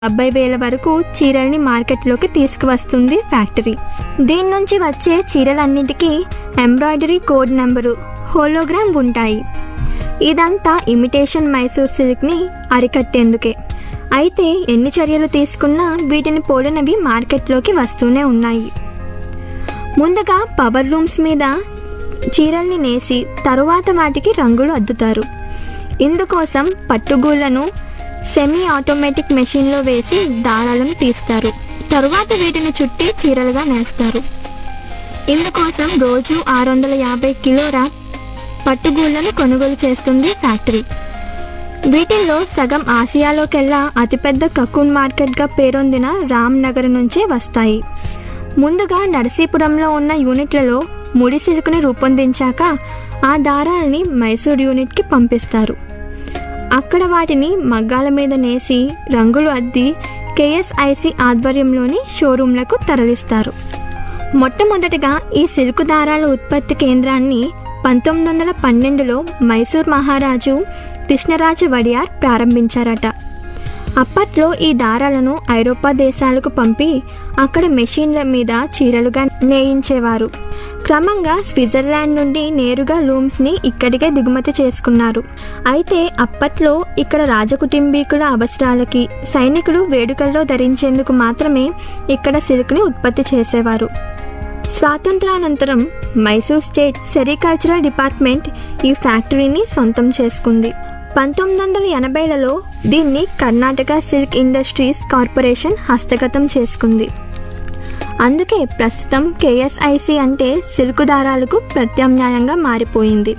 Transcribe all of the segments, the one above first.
డెబ్బై వేల వరకు చీరల్ని మార్కెట్లోకి తీసుకువస్తుంది ఫ్యాక్టరీ దీని నుంచి వచ్చే చీరలన్నింటికీ ఎంబ్రాయిడరీ కోడ్ నెంబరు హోలోగ్రామ్ ఉంటాయి ఇదంతా ఇమిటేషన్ మైసూర్ సిల్క్ని అరికట్టేందుకే అయితే ఎన్ని చర్యలు తీసుకున్నా వీటిని పోలినవి మార్కెట్లోకి వస్తూనే ఉన్నాయి ముందుగా పవర్ రూమ్స్ మీద చీరల్ని నేసి తరువాత వాటికి రంగులు అద్దుతారు ఇందుకోసం పట్టుగూళ్ళను సెమీ ఆటోమేటిక్ మెషిన్లో వేసి దారాలను తీస్తారు తరువాత వీటిని చుట్టి చీరలుగా నేస్తారు ఇందుకోసం రోజు ఆరు వందల యాభై కిలోల పట్టుగూళ్ళను కొనుగోలు చేస్తుంది ఫ్యాక్టరీ వీటిల్లో సగం ఆసియాలోకెల్లా అతిపెద్ద కకూన్ మార్కెట్గా పేరొందిన రామ్నగర్ నుంచే వస్తాయి ముందుగా నరసీపురంలో ఉన్న యూనిట్లలో ముడి సిల్క్ని రూపొందించాక ఆ దారాలని మైసూర్ యూనిట్కి పంపిస్తారు అక్కడ వాటిని మగ్గాల మీద నేసి రంగులు అద్ది కేఎస్ఐసి ఆధ్వర్యంలోని షోరూంలకు తరలిస్తారు మొట్టమొదటిగా ఈ సిల్క్ దారాల ఉత్పత్తి కేంద్రాన్ని పంతొమ్మిది వందల పన్నెండులో మైసూర్ మహారాజు కృష్ణరాజ వడియార్ ప్రారంభించారట అప్పట్లో ఈ దారాలను ఐరోపా దేశాలకు పంపి అక్కడ మెషిన్ల మీద చీరలుగా నేయించేవారు క్రమంగా స్విట్జర్లాండ్ నుండి నేరుగా లూమ్స్ని ఇక్కడికే దిగుమతి చేసుకున్నారు అయితే అప్పట్లో ఇక్కడ రాజకుటుంబీకుల అవసరాలకి సైనికులు వేడుకల్లో ధరించేందుకు మాత్రమే ఇక్కడ సిల్క్ని ఉత్పత్తి చేసేవారు స్వాతంత్రానంతరం మైసూర్ స్టేట్ సెరికల్చరల్ డిపార్ట్మెంట్ ఈ ఫ్యాక్టరీని సొంతం చేసుకుంది పంతొమ్మిది వందల ఎనభైలలో దీన్ని కర్ణాటక సిల్క్ ఇండస్ట్రీస్ కార్పొరేషన్ హస్తగతం చేసుకుంది అందుకే ప్రస్తుతం కేఎస్ఐసి అంటే సిల్క్ దారాలకు ప్రత్యామ్నాయంగా మారిపోయింది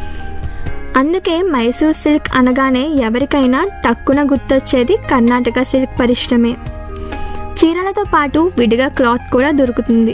అందుకే మైసూర్ సిల్క్ అనగానే ఎవరికైనా టక్కున గుర్తొచ్చేది కర్ణాటక సిల్క్ పరిశ్రమే చీరలతో పాటు విడిగా క్లాత్ కూడా దొరుకుతుంది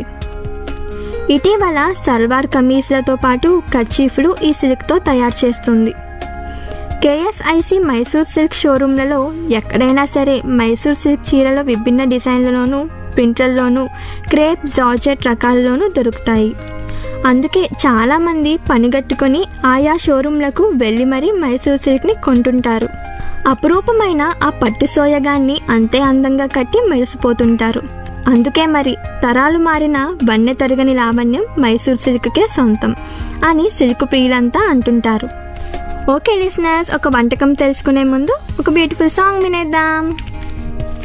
ఇటీవల సల్వార్ కమీజ్లతో పాటు కర్చీఫ్లు ఈ సిల్క్తో తయారు చేస్తుంది కేఎస్ఐసి మైసూర్ సిల్క్ షోరూంలలో ఎక్కడైనా సరే మైసూర్ సిల్క్ చీరల విభిన్న డిజైన్లలోనూ ప్రింట్లలోనూ క్రేప్ జార్జెట్ రకాల్లోనూ దొరుకుతాయి అందుకే చాలామంది పనిగట్టుకొని ఆయా షోరూంలకు వెళ్ళి మరీ మైసూర్ సిల్క్ని కొంటుంటారు అపురూపమైన ఆ పట్టు సోయగాన్ని అంతే అందంగా కట్టి మెరిసిపోతుంటారు అందుకే మరి తరాలు మారిన వన్నె తరగని లావణ్యం మైసూర్ సిల్క్కే సొంతం అని సిల్క్ ప్రియులంతా అంటుంటారు ఓకే లిసనర్స్ ఒక వంటకం తెలుసుకునే ముందు ఒక బ్యూటిఫుల్ సాంగ్ వినేద్దాం